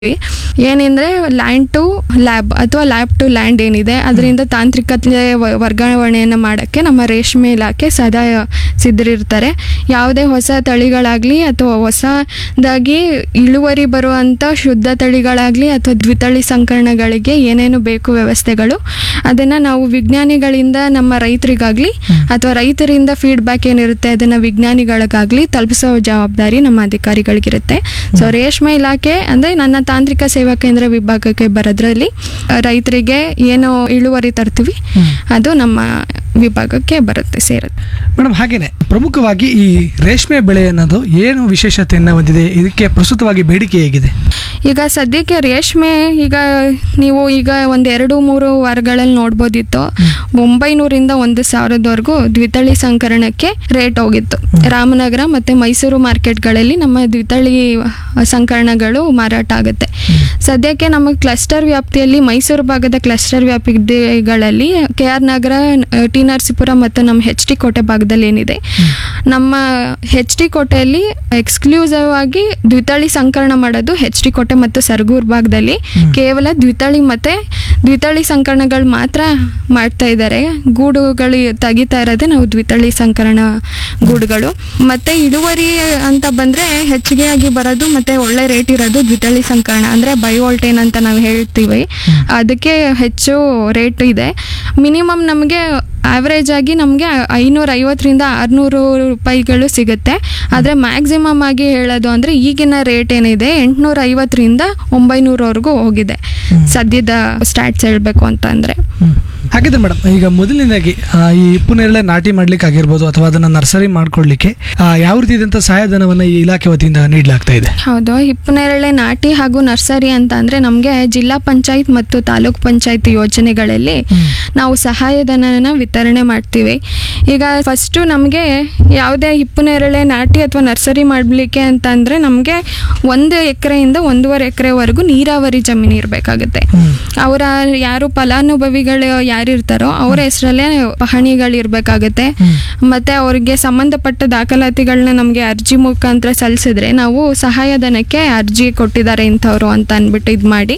ಏನಂದ್ರೆ land to lab ಅಥವಾ lab to land ಏನಿದೆ ಅದರಿಂದ ತಾಂತ್ರಿಕತೆ ವ- ವರ್ಗಾವಣೆಯನ್ನು ಮಾಡೋಕ್ಕೆ ನಮ್ಮ ರೇಷ್ಮೆ ಇಲಾಖೆ ಸದಾ ಸಿದ್ಧರಿರ್ತಾರೆ ಯಾವುದೇ ಹೊಸ ತಳಿಗಳಾಗಲಿ ಅಥವಾ ಹೊಸದಾಗಿ ಇಳುವರಿ ಬರುವಂಥ ಶುದ್ಧ ತಳಿಗಳಾಗಲಿ ಅಥವಾ ದ್ವಿತಳಿ ಸಂಕರಣಗಳಿಗೆ ಏನೇನು ಬೇಕು ವ್ಯವಸ್ಥೆಗಳು ಅದನ್ನು ನಾವು ವಿಜ್ಞಾನಿಗಳಿಂದ ನಮ್ಮ ರೈತರಿಗಾಗಲಿ ಅಥವಾ ರೈತರಿಂದ ಫೀಡ್ಬ್ಯಾಕ್ ಏನಿರುತ್ತೆ ಅದನ್ನು ವಿಜ್ಞಾನಿಗಳಿಗಾಗಲಿ ತಲುಪಿಸೋ ಜವಾಬ್ದಾರಿ ನಮ್ಮ ಅಧಿಕಾರಿಗಳಿಗಿರುತ್ತೆ ಸೊ ರೇಷ್ಮೆ ಇಲಾಖೆ ಅಂದರೆ ನನ್ನ ತಾಂತ್ರಿಕ ಸೇವಾ ಕೇಂದ್ರ ವಿಭಾಗಕ್ಕೆ ಬರೋದ್ರಲ್ಲಿ ಆ, ರೈತರಿಗೆ ಏನು ಇಳುವರಿ ತರ್ತೀವಿ ಅದು ನಮ್ಮ ವಿಭಾಗಕ್ಕೆ ಬರುತ್ತೆ ಸೇರುತ್ತೆ ಮೇಡಮ್ ಹಾಗೇನೆ ಪ್ರಮುಖವಾಗಿ ಈ ರೇಷ್ಮೆ ಬೆಳೆ ಅನ್ನೋದು ಏನು ವಿಶೇಷತೆಯನ್ನು ಹೊಂದಿದೆ ಇದಕ್ಕೆ ಪ್ರಸ್ತುತವಾಗಿ ಬೇಡಿಕೆ ಹೇಗಿದೆ ಈಗ ಸದ್ಯಕ್ಕೆ ರೇಷ್ಮೆ ಈಗ ನೀವು ಈಗ ಒಂದು ಎರಡು ಮೂರು ವಾರಗಳಲ್ಲಿ ನೋಡ್ಬೋದಿತ್ತು ಒಂಬೈನೂರಿಂದ ಒಂದು ಸಾವಿರದವರೆಗೂ ದ್ವಿತಳಿ ಸಂಕರಣಕ್ಕೆ ರೇಟ್ ಹೋಗಿತ್ತು ರಾಮನಗರ ಮತ್ತು ಮೈಸೂರು ಮಾರ್ಕೆಟ್ಗಳಲ್ಲಿ ನಮ್ಮ ದ್ವಿತಳಿ ಸಂಕರಣಗಳು ಮಾರಾಟ ಆಗುತ್ತೆ ಸದ್ಯಕ್ಕೆ ನಮ್ಮ ಕ್ಲಸ್ಟರ್ ವ್ಯಾಪ್ತಿಯಲ್ಲಿ ಮೈಸೂರು ಭಾಗದ ಕ್ಲಸ್ಟರ್ ವ್ಯಾಪ್ತಿಗಳಲ್ಲಿ K R Nagar T Narasipura ಮತ್ತು ನಮ್ಮ ಹೆಚ್ ಟಿ ಕೋಟೆ ಭಾಗದಲ್ಲಿ ಏನಿದೆ ನಮ್ಮ ಹೆಚ್ ಟಿ ಕೋಟೆಯಲ್ಲಿ ಎಕ್ಸ್ಕ್ಲೂಸಿವ್ ಆಗಿ ದ್ವಿತಳಿ ಸಂಕಲನ ಮಾಡೋದು ಹೆಚ್ ಟಿ ಕೋಟೆ ಮತ್ತು ಸರಗೂರು ಭಾಗದಲ್ಲಿ ಕೇವಲ ದ್ವಿತಳಿ ಮತ್ತೆ ದ್ವಿತಳಿ ಸಂಕಲನಗಳು ಮಾತ್ರ ಮಾಡ್ತಾ ಇದ್ದಾರೆ ಗೂಡುಗಳು ತೆಗಿತಾ ಇರೋದೇ ನಾವು ದ್ವಿತಳಿ ಸಂಕಲನ ಗೂಡುಗಳು ಮತ್ತೆ ಇಳುವರಿ ಅಂತ ಬಂದ್ರೆ ಹೆಚ್ಚಿಗೆ ಆಗಿ ಬರೋದು ಮತ್ತೆ ಒಳ್ಳೆ ರೇಟ್ ಇರೋದು ದ್ವಿತಳಿ ಸಂಕಲನ ಅಂದ್ರೆ ಬಯೋಲ್ಟೇನ್ ಅಂತ ನಾವು ಹೇಳ್ತೀವಿ ಅದಕ್ಕೆ ಹೆಚ್ಚು ರೇಟ್ ಇದೆ ಮಿನಿಮಮ್ ನಮಗೆ ಆವ್ರೇಜ್ ಆಗಿ ನಮಗೆ ಐನೂರ ಐವತ್ತರಿಂದ ಆರುನೂರು ರೂಪಾಯಿಗಳು ಸಿಗುತ್ತೆ ಆದರೆ ಮ್ಯಾಕ್ಸಿಮಮ್ ಆಗಿ ಹೇಳೋದು ಅಂದರೆ ಈಗಿನ ರೇಟ್ ಏನಿದೆ ಎಂಟುನೂರ ಐವತ್ತರಿಂದ ಒಂಬೈನೂರವರೆಗೂ ಹೋಗಿದೆ ಸದ್ಯದ ಸ್ಟ್ಯಾಟ್ಸ್ ಹೇಳಬೇಕು ಅಂತಂದರೆ ಹಾಗಿದ್ರೆ ಮೇಡಮ್ ಈಗ ಮೊದಲನೇದಾಗಿ ಆ, ಈ ಹಿಪ್ಪುನೇರಳೆ ನಾಟಿ ಮಾಡ್ಲಿಕ್ಕೆ ಆಗಿರ್ಬೋದು ಅಥವಾ ಅದನ್ನ ನರ್ಸರಿ ಮಾಡ್ಕೊಳ್ಳಿಕ್ಕೆ ಆ, ಯಾವ ರೀತಿಯಾದಂಥ ಸಹಾಯಧನವನ್ನು ಈ ಇಲಾಖೆ ವತಿಯಿಂದ ನೀಡಲಾಗ್ತಾ ಇದೆ ಹೌದು ಹಿಪ್ಪನೇರಳೆ ನಾಟಿ ಹಾಗೂ ನರ್ಸರಿ ಅಂತ ಅಂದರೆ ನಮಗೆ ಜಿಲ್ಲಾ ಪಂಚಾಯತ್ ಮತ್ತು ತಾಲೂಕ್ ಪಂಚಾಯತ್ ಯೋಜನೆಗಳಲ್ಲಿ ನಾವು ಸಹಾಯಧನನ ವಿತರಣೆ ಮಾಡ್ತೀವಿ ಈಗ ಫಸ್ಟು ನಮಗೆ ಯಾವುದೇ ಹಿಪ್ಪನೇರಳೆ ನಾಟಿ ಅಥವಾ ನರ್ಸರಿ ಮಾಡಲಿಕ್ಕೆ ಅಂತ ಅಂದರೆ ನಮಗೆ ಒಂದು ಎಕರೆಯಿಂದ ಒಂದೂವರೆ ಎಕರೆವರೆಗೂ ನೀರಾವರಿ ಜಮೀನು ಇರಬೇಕಾಗುತ್ತೆ ಅವರ ಯಾರು ಫಲಾನುಭವಿಗಳು ಯಾರಿರ್ತಾರೋ ಅವರ ಹೆಸರಲ್ಲೇ ಪಹಣಿಗಳಿರ್ಬೇಕಾಗತ್ತೆ ಮತ್ತೆ ಅವ್ರಿಗೆ ಸಂಬಂಧಪಟ್ಟ ದಾಖಲಾತಿಗಳನ್ನ ನಮಗೆ ಅರ್ಜಿ ಮುಖಾಂತರ ಸಲ್ಲಿಸಿದ್ರೆ ನಾವು ಸಹಾಯಧನಕ್ಕೆ ಅರ್ಜಿ ಕೊಟ್ಟಿದ್ದಾರೆ ಇಂಥವ್ರು ಅಂತ ಅಂದ್ಬಿಟ್ಟು ಇದು ಮಾಡಿ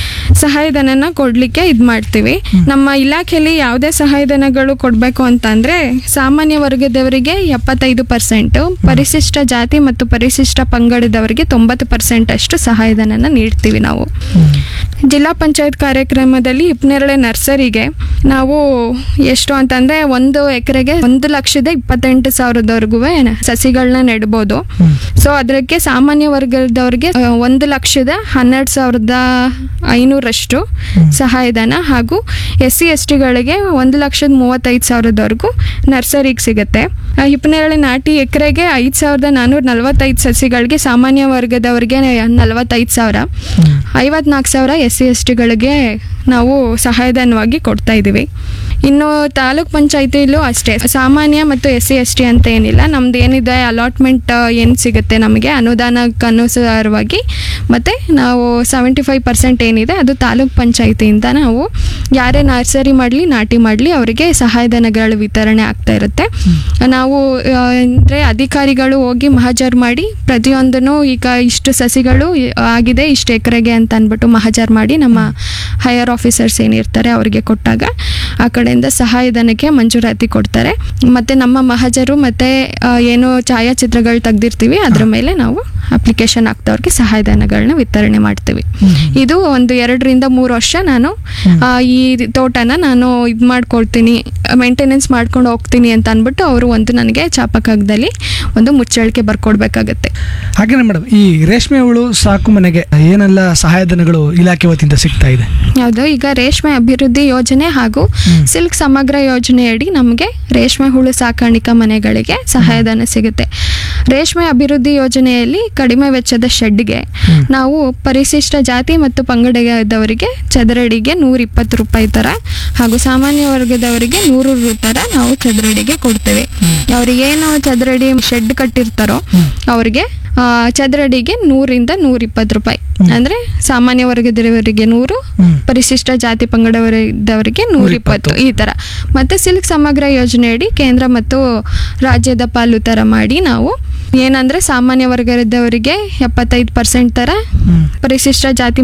ಸಹಾಯಧನನ ಕೊಡ್ಲಿಕ್ಕೆ ಇದು ಮಾಡ್ತೀವಿ ನಮ್ಮ ಇಲಾಖೆಯಲ್ಲಿ ಯಾವುದೇ ಸಹಾಯಧನಗಳು ಕೊಡಬೇಕು ಅಂತ ಅಂದ್ರೆ ಸಾಮಾನ್ಯ ವರ್ಗದವರಿಗೆ ಎಪ್ಪತ್ತೈದು ಪರ್ಸೆಂಟ್ ಪರಿಶಿಷ್ಟ ಜಾತಿ ಮತ್ತು ಪರಿಶಿಷ್ಟ ಪಂಗಡದವರಿಗೆ ತೊಂಬತ್ತು ಪರ್ಸೆಂಟ್ ಅಷ್ಟು ಸಹಾಯಧನನ ನೀಡ್ತೀವಿ ನಾವು ಜಿಲ್ಲಾ ಪಂಚಾಯತ್ ಕಾರ್ಯಕ್ರಮದಲ್ಲಿ ಹಿಪ್ನೇರಳೆ ನರ್ಸರಿಗೆ ನಾವು ಎಷ್ಟು ಅಂತಂದ್ರೆ ಒಂದು ಎಕರೆಗೆ ಒಂದು ಲಕ್ಷದ ಇಪ್ಪತ್ತೆಂಟು ಸಾವಿರದವರೆಗೂ ಸಸಿಗಳನ್ನ ನೆಡ್ಬೋದು ಸೊ ಅದಕ್ಕೆ ಸಾಮಾನ್ಯ ವರ್ಗದವ್ರಿಗೆ ಆ, ಒಂದು ಲಕ್ಷದ ಹನ್ನೆರಡು ಸಾವಿರದ ಐನೂರಷ್ಟು ಸಹಾಯಧನ ಹಾಗೂ ಎಸ್ ಸಿ ಎಸ್ ಟಿಗಳಿಗೆ ಒಂದು ಲಕ್ಷದ ಮೂವತ್ತೈದು ಸಾವಿರದವರೆಗೂ ನರ್ಸರಿಗೆ ಸಿಗುತ್ತೆ ಆ, ಹಿಪ್ಪನೇರಳೆ ನಾಟಿ ಎಕರೆಗೆ ಐದು ಸಾವಿರದ ನಾನ್ನೂರ ನಲವತ್ತೈದು ಸಸಿಗಳಿಗೆ ಸಾಮಾನ್ಯ ವರ್ಗದವರಿಗೆ ನಲವತ್ತೈದು ಸಾವಿರ ಐವತ್ನಾಲ್ಕು ಸಾವಿರ ಎಸ್ ಸಿ ಎಸ್ ಟಿಗಳಿಗೆ ನಾವು ಸಹಾಯಧನವಾಗಿ ಕೊಡ್ತಾ ಇದ್ದೀವಿ ಇನ್ನು ತಾಲೂಕ್ ಪಂಚಾಯತಿಲೂ ಅಷ್ಟೇ ಸಾಮಾನ್ಯ ಮತ್ತು ಎಸ್ ಸಿ ಎಸ್ ಟಿ ಅಂತ ಏನಿಲ್ಲ ನಮ್ದು ಏನಿದೆ ಅಲಾಟ್ಮೆಂಟ್ ಏನು ಸಿಗುತ್ತೆ ನಮಗೆ ಅನುದಾನಕ್ಕೆ ಅನುಸಾರವಾಗಿ ಮತ್ತು ನಾವು ಸೆವೆಂಟಿ ಫೈವ್ ಪರ್ಸೆಂಟ್ ಏನಿದೆ ಅದು ತಾಲೂಕ್ ಪಂಚಾಯತಿಯಿಂದ ನಾವು ಯಾರೇ ನರ್ಸರಿ ಮಾಡಲಿ ನಾಟಿ ಮಾಡಲಿ ಅವರಿಗೆ ಸಹಾಯಧನಗಳ ವಿತರಣೆ ಆಗ್ತಾ ಇರುತ್ತೆ ನಾವು ಅಂದರೆ ಅಧಿಕಾರಿಗಳು ಹೋಗಿ ಮಹಜರ್ ಮಾಡಿ ಪ್ರತಿಯೊಂದನ್ನು ಈಗ ಇಷ್ಟು ಸಸಿಗಳು ಆಗಿದೆ ಇಷ್ಟು ಎಕರೆಗೆ ಅಂತ ಅಂದ್ಬಿಟ್ಟು ಮಹಜರ್ ಮಾಡಿ ನಮ್ಮ ಹೈಯರ್ ಆಫೀಸರ್ಸ್ ಏನಿರ್ತಾರೆ ಅವರಿಗೆ ಕೊಟ್ಟಾಗ ಆ ಕಡೆಯಿಂದ ಸಹಾಯಧನಕ್ಕೆ ಮಂಜೂರಾತಿ ಕೊಡ್ತಾರೆ ಮತ್ತು ನಮ್ಮ ಮಹಜರು ಮತ್ತು ಏನು ಛಾಯಾಚಿತ್ರಗಳು ತೆಗ್ದಿರ್ತೀವಿ ಅದ್ರ ಮೇಲೆ ನಾವು ಅಪ್ಲಿಕೇಶನ್ ಹಾಕ್ದವ್ರಿಗೆ ಸಹಾಯಧನಗಳನ್ನ ವಿತರಣೆ ಮಾಡ್ತೀವಿ ಇದು ಒಂದು ಎರಡರಿಂದ ಮೂರು ವರ್ಷ ನಾನು ಆ, ಈ ತೋಟನ ನಾನು ಇದು ಮಾಡ್ಕೊಳ್ತೀನಿ ಮೇಂಟೆನೆನ್ಸ್ ಮಾಡ್ಕೊಂಡು ಹೋಗ್ತೀನಿ ಅಂತ ಅಂದ್ಬಿಟ್ಟು ಅವರು ಒಂದು ನನಗೆ ಚಾಪಕಾಗದಲ್ಲಿ ಒಂದು ಮುಚ್ಚಳಿಕೆ ಬರ್ಕೊಡ್ಬೇಕಾಗತ್ತೆ ಹಾಗೇನೆ ಮೇಡಮ್ ಈ ರೇಷ್ಮೆ ಹುಳು ಸಾಕು ಮನೆಗೆ ಏನೆಲ್ಲ ಸಹಾಯಧನಗಳು ಇಲಾಖೆ ವತಿಯಿಂದ ಸಿಗ್ತಾ ಇದೆ ಯಾವುದು ಈಗ ರೇಷ್ಮೆ ಅಭಿವೃದ್ಧಿ ಯೋಜನೆ ಹಾಗೂ ಸಿಲ್ಕ್ ಸಮಗ್ರ ಯೋಜನೆಯಡಿ ನಮಗೆ ರೇಷ್ಮೆ ಹುಳು ಸಾಕಾಣಿಕಾ ಮನೆಗಳಿಗೆ ಸಹಾಯಧನ ಸಿಗುತ್ತೆ ರೇಷ್ಮೆ ಅಭಿವೃದ್ಧಿ ಯೋಜನೆಯಲ್ಲಿ ಕಡಿಮೆ ವೆಚ್ಚದ ಶೆಡ್ಗೆ ನಾವು ಪರಿಶಿಷ್ಟ ಜಾತಿ ಮತ್ತು ಪಂಗಡದವರಿಗೆ ಚದರಡಿಗೆ ನೂರ ಇಪ್ಪತ್ತು ರೂಪಾಯಿ ಥರ ಹಾಗೂ ಸಾಮಾನ್ಯ ವರ್ಗದವರಿಗೆ ನೂರು ರು ಥರ ನಾವು ಚದರಡಿಗೆ ಕೊಡ್ತೇವೆ ಅವ್ರಿಗೆ ಏನು ಚದರಡಿ ಶೆಡ್ ಕಟ್ಟಿರ್ತಾರೋ ಅವ್ರಿಗೆ ಆ, ಚದರಡಿಗೆ ನೂರಿಂದ ನೂರ ಇಪ್ಪತ್ತು ರೂಪಾಯಿ ಅಂದ್ರೆ ಸಾಮಾನ್ಯ ವರ್ಗದವರಿಗೆ ನೂರು ಪರಿಶಿಷ್ಟ ಜಾತಿ ಪಂಗಡವರಿದ್ದವರಿಗೆ ನೂರ ಇಪ್ಪತ್ತು ಈ ತರ ಮತ್ತೆ ಸಿಲ್ಕ್ ಸಮಗ್ರ ಯೋಜನೆಯಡಿ ಕೇಂದ್ರ ಮತ್ತು ರಾಜ್ಯದ ಪಾಲು ತರ ಮಾಡಿ ನಾವು ಏನಂದ್ರೆ ಸಾಮಾನ್ಯ ವರ್ಗದವರಿಗೆ ಎಪ್ಪತ್ತೈದು ಪರ್ಸೆಂಟ್ ತರ ಹ್ಮ್ ಪರಿಶಿಷ್ಟ ಜಾತಿ